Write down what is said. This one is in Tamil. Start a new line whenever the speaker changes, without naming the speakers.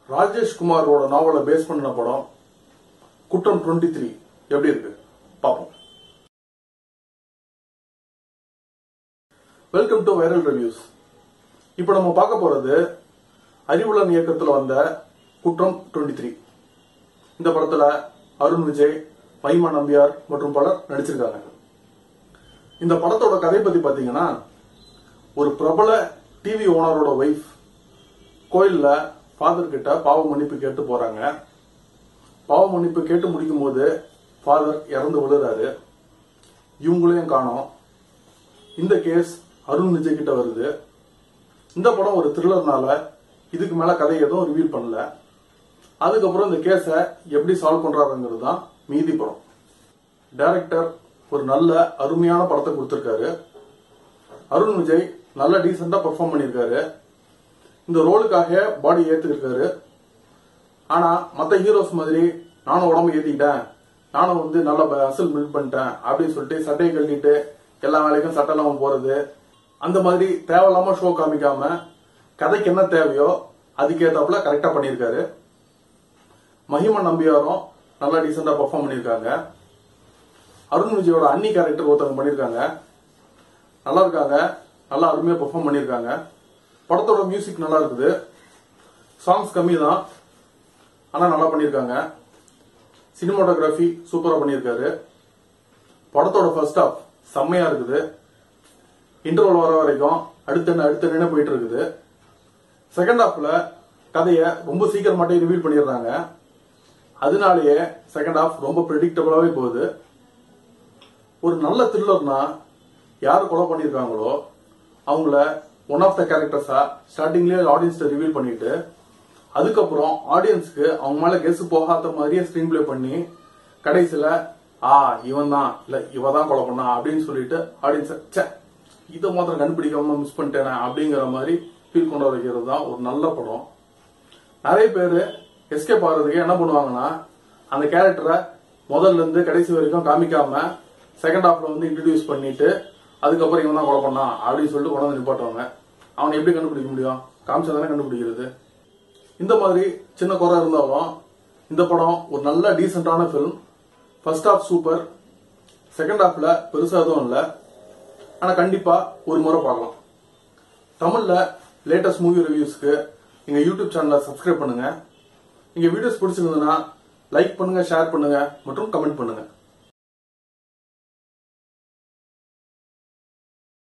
ராஜேஷ் குமாரோட நாவலை பேஸ் பண்ணின படம் குற்றம் டுவெண்ட்டி த்ரீ எப்படி இருக்கு பார்ப்போம் வெல்கம் டு வைரல் ரிவ்யூஸ் இப்போ நம்ம பார்க்க போறது அறிவுலன் இயக்கத்தில் வந்த குற்றம் டுவெண்ட்டி த்ரீ இந்த படத்துல அருண் விஜய் மைமா நம்பியார் மற்றும் பலர் நடிச்சிருக்காங்க இந்த படத்தோட கதை பத்தி பாத்தீங்கன்னா ஒரு பிரபல டிவி ஓனரோட ஒய்ஃப் கோயில்ல ஃபாதர் கிட்ட பாவ மன்னிப்பு கேட்டு போறாங்க பாவ மன்னிப்பு கேட்டு முடிக்கும் போது ஃபாதர் இறந்து விழுறாரு இவங்களையும் காணோம் இந்த கேஸ் அருண் விஜய் கிட்ட வருது இந்த படம் ஒரு த்ரில்லர்னால இதுக்கு மேல கதை எதுவும் ரிவீல் பண்ணல அதுக்கப்புறம் இந்த கேஸை எப்படி சால்வ் பண்றாருங்கிறது தான் மீதி படம் டைரக்டர் ஒரு நல்ல அருமையான படத்தை கொடுத்திருக்காரு அருண் விஜய் நல்ல டீசெண்டா பெர்ஃபார்ம் பண்ணியிருக்காரு இந்த ரோலுக்காக பாடி ஏத்துக்கிருக்காரு ஆனா மத்த ஹீரோஸ் மாதிரி நானும் உடம்பு ஏத்திக்கிட்டேன் நானும் வந்து நல்ல அசல் பில்ட் பண்ணிட்டேன் அப்படின்னு சொல்லிட்டு சட்டையை கழட்டிட்டு எல்லா வேலைக்கும் சட்டை இல்லாம போறது அந்த மாதிரி தேவையில்லாம ஷோ காமிக்காம கதைக்கு என்ன தேவையோ அதுக்கேத்தாப்புல கரெக்டா பண்ணியிருக்காரு மஹிமன் நம்பியாரும் நல்லா டீசெண்டா பெர்ஃபார்ம் பண்ணியிருக்காங்க அருண் விஜயோட அன்னி கேரக்டர் ஒருத்தவங்க பண்ணியிருக்காங்க நல்லா இருக்காங்க நல்லா அருமையா பெர்ஃபார்ம் பண்ணியிருக்காங்க படத்தோட மியூசிக் நல்லா இருக்குது சாங்ஸ் கம்மி தான் ஆனா நல்லா பண்ணியிருக்காங்க சினிமாட்டோகிராஃபி சூப்பரா பண்ணியிருக்காரு படத்தோட ஃபர்ஸ்ட் ஹாஃப் செம்மையா இருக்குது இன்டர்வல் வர வரைக்கும் அடுத்த என்ன அடுத்த என்ன போயிட்டு இருக்குது செகண்ட் ஹாஃப்ல கதையை ரொம்ப சீக்கிரமாட்டே ரிவீல் பண்ணிடுறாங்க அதனாலேயே செகண்ட் ஹாஃப் ரொம்ப ப்ரெடிக்டபிளாவே போகுது ஒரு நல்ல த்ரில்லர்னா யார் கொலை பண்ணியிருக்காங்களோ அவங்கள ஒன் ஆஃப் த கேரக்டர்ஸா ஸ்டார்டிங்லேயே ஆடியன்ஸ்ட ரிவீல் பண்ணிட்டு அதுக்கப்புறம் ஆடியன்ஸ்க்கு அவங்க மேல கெஸ் போகாத மாதிரியே ஸ்கிரீன் பிளே பண்ணி கடைசியில ஆ இவன் தான் இல்ல இவ தான் கொலை பண்ணா அப்படின்னு சொல்லிட்டு ஆடியன்ஸ் ச்சே இதை மாத்திரம் கண்டுபிடிக்காம மிஸ் பண்ணிட்டேனே அப்படிங்கிற மாதிரி ஃபீல் கொண்டு வர வைக்கிறது தான் ஒரு நல்ல படம் நிறைய பேர் எஸ்கேப் ஆகிறதுக்கு என்ன பண்ணுவாங்கன்னா அந்த கேரக்டரை முதல்ல இருந்து கடைசி வரைக்கும் காமிக்காம செகண்ட் ஹாஃப்ல வந்து இன்ட்ரடியூஸ் பண்ணிட்டு அதுக்கப்புறம் இவன் தான் கொலை பண்ணான் அப்படின்னு சொல்லிட்டு கொண்டு வந்து நிப்பாட்டுவாங்க அவனை எப்படி கண்டுபிடிக்க முடியும் காமிச்சா தானே கண்டுபிடிக்கிறது இந்த மாதிரி சின்ன குறை இருந்தாலும் இந்த படம் ஒரு நல்ல டீசென்டான film first half super second ஹாஃப்ல பெருசா எதுவும் இல்லை ஆனா கண்டிப்பா ஒரு முறை பார்க்கலாம் தமிழ்ல லேட்டஸ்ட் மூவி ரிவ்யூஸ்க்கு எங்க யூடியூப் சேனலை சப்ஸ்கிரைப் பண்ணுங்க எங்க வீடியோஸ் பிடிச்சிருந்ததுன்னா லைக் பண்ணுங்க ஷேர் பண்ணுங்க மற்றும் கமெண்ட் பண்ணுங்க